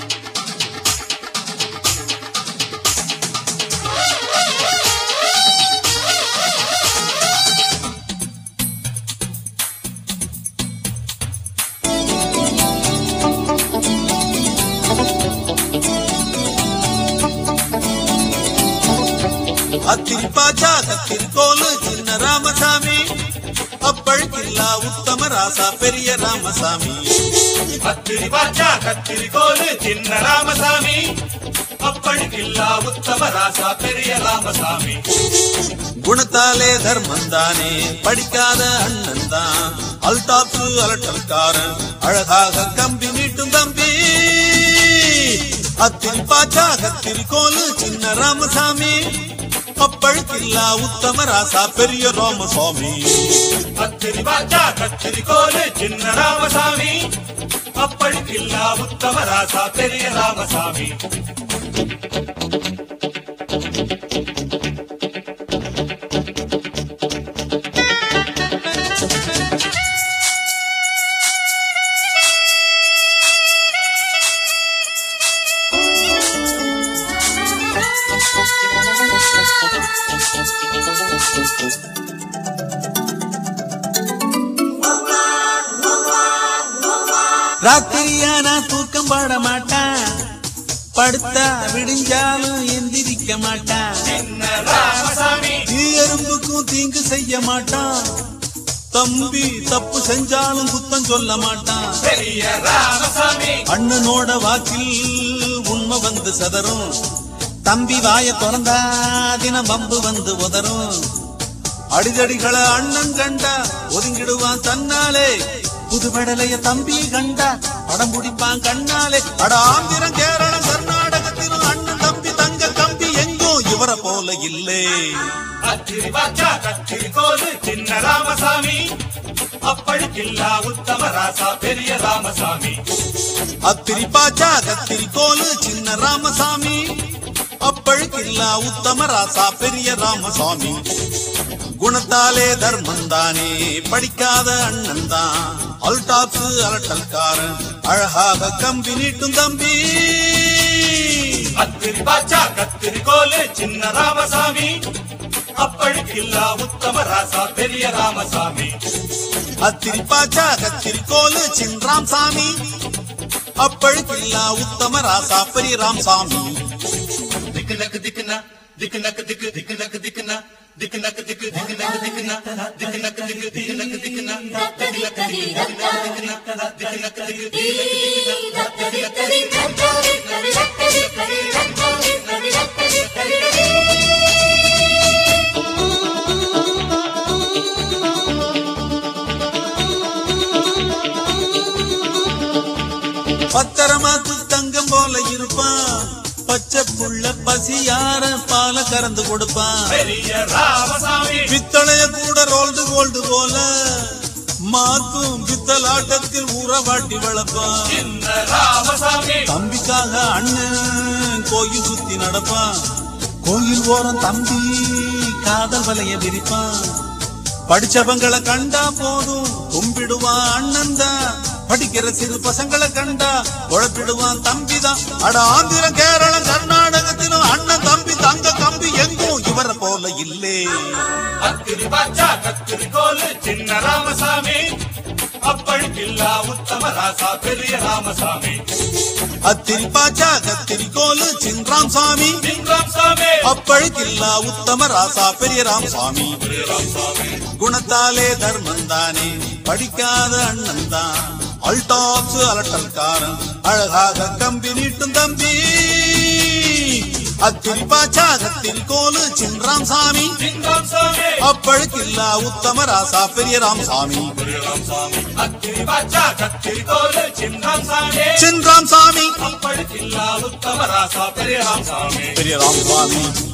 அத்திரி பாஜா கத்திரி கோலு சின்ன ராமசாமி அப்பழுக்கில்லா உத்தம ராசா பெரிய ராமசாமி கத்திரி பாச்சா கத்திரி கோலு சின்ன ராமசாமி அப்பழுக்கில்லா உத்தம ராசா பெரிய ராமசாமி குணத்தாலே தர்மந்தானே படிக்காத அண்ணன் தான் அல்டாப்ஸு அலட்டல்காரன் அழகாக கம்பி நீட்டும் தம்பி அத்திரி பாச்சா கத்திரி கோலு சின்ன ராமசாமி அப்பழுக்கில்லா உத்தம ராசா பெரிய ராமசாமி கத்திரி பாச்சா கத்திரி கோலு சின்ன ராமசாமி அப்பழுக்கில்லா உத்தம ராசா பெரிய ராமசாமி ராத்திரியானா தூக்கம் பாட மாட்டான் படுத்தா விடிஞ்சாலும் எந்திரிக்க மாட்டான் சின்ன ராமசாமி தீயரும்புக்கும் தீங்கு செய்ய மாட்டான் தம்பி தப்பு செஞ்சாலும் குத்தம் சொல்ல மாட்டான் பெரிய ராமசாமி அண்ணனோட வாக்கில் உண்மை வந்து சதறும் தம்பி வாய திறந்தா தினம் பம்பு வந்து உதறும் அடிதடிகளை அண்ணன் கண்டா ஒதுங்கிடுவான் தன்னாலே புதுபடலைய தம்பி கண்டா படம் பிடிப்பான் கண்ணாலே அட ஆந்திரம் கேரளம் கர்நாடகத்திலும் அண்ணன் தம்பி தங்க கம்பி எங்கும் இவரை போல இல்லே கத்திரி பாச்சா கத்திரி கோலு சின்ன ராமசாமி அப்பழுக்கில்லா உத்தம ராசா பெரிய ராமசாமி அத்திரி பாச்சா கத்திரி கோலு சின்ன ராமசாமி அப்பழுக்கில்லா உத்தம ராசா பெரிய ராமசாமி குணத்தாலே தர்மந்தானே படிக்காத அண்ணன் தான் அல்டாப்ஸ் அலட்டல்காரன் அழகாக கம்பி நீட்டும் தம்பி கத்திரி பாச்சா கத்திரி கோலு சின்ன ராமசாமி அப்பழுக்கில்லா உத்தம ராசா பெரிய ராமசாமி அத்திரி பாச்சா கத்திரி கோலு சின்ராம் சாமி அப்பழுக்கில்லா உத்தம ராசா பெரிய ராமசாமி திக்கு நக்கு திக்குனா திக்கு நக்கு திக்கு திக்கு நக்கு திக்குனா திக்கு நக்கு திக்கு திக்கு நக்கு திக்குனா திக்கு நக்கு திக்கு திக்கு நக்கு திக்குனா திக்கு நக்கு திக்கு திக்கு நக்கு திக்குனா திக்கு நக்கு திக்கு திக்கு நக்கு திக்குனா பத்திரமாத்து தங்கம் போல இருப்பான் பச்சை புள்ள பசியார பால கறந்து கொடுப்பான் பெரிய ராமசாமி பித்தளைய கூட ரோல்டு கோல்டு போல மாத்தும் பித்தலாட்டத்தில் ஊறவாட்டி வளர்ப்பான் சின்ன ராமசாமி தம்பிக்காக அண்ணன் கோயில் சுத்தி நடப்பான் கோயில் ஓரம் தம்பி காதல் வலைய விரிப்பான் படிச்சவங்களை கண்டா போதும் கும்பிடுவான் அண்ணன் தான் படிக்கிற சிறு பசங்களை கண்டா குழப்பிடுவான் தம்பி தான் அட ஆந்திரம் கேரளம் கர்நாடகத்திலும் அண்ணன் தம்பி தங்க கம்பி எங்கும் இவரை போல இல்லே கத்திரி பாச்சா கத்திரி கோலு சின்ன ராமசாமி அப்பழுக்கில்லா உத்தம ராசா பெரிய ராமசாமி அத்திரி பாச்சா கத்திரி கோலு சின்ராம் சாமி சிங்கம் சாமி அப்பழுக்கில்லா உத்தம ராசா பெரிய ராமசாமி பெரிய ராமசாமி குணத்தாலே தர்மந்தானே படிக்காத அண்ணன் தான் அல்டாப்ஸ் அலட்டல்காரன் அழகாக கம்பி நீட்டும் தம்பி அத்திரி பாச்சா கத்திரி கோலு சின்ராம் சாமி சிங்கம் சாமி அப்பழுக்கில்லா உத்தம ராசா பெரிய ராமசாமி பெரிய ராமசாமி கத்திரி பாச்சா கத்திரி கோலு சின்னம் சாமி சின்ராம் சாமி அப்பழுக்கில்லா உத்தம ராசா பெரிய ராமசாமி பெரிய ராமசாமி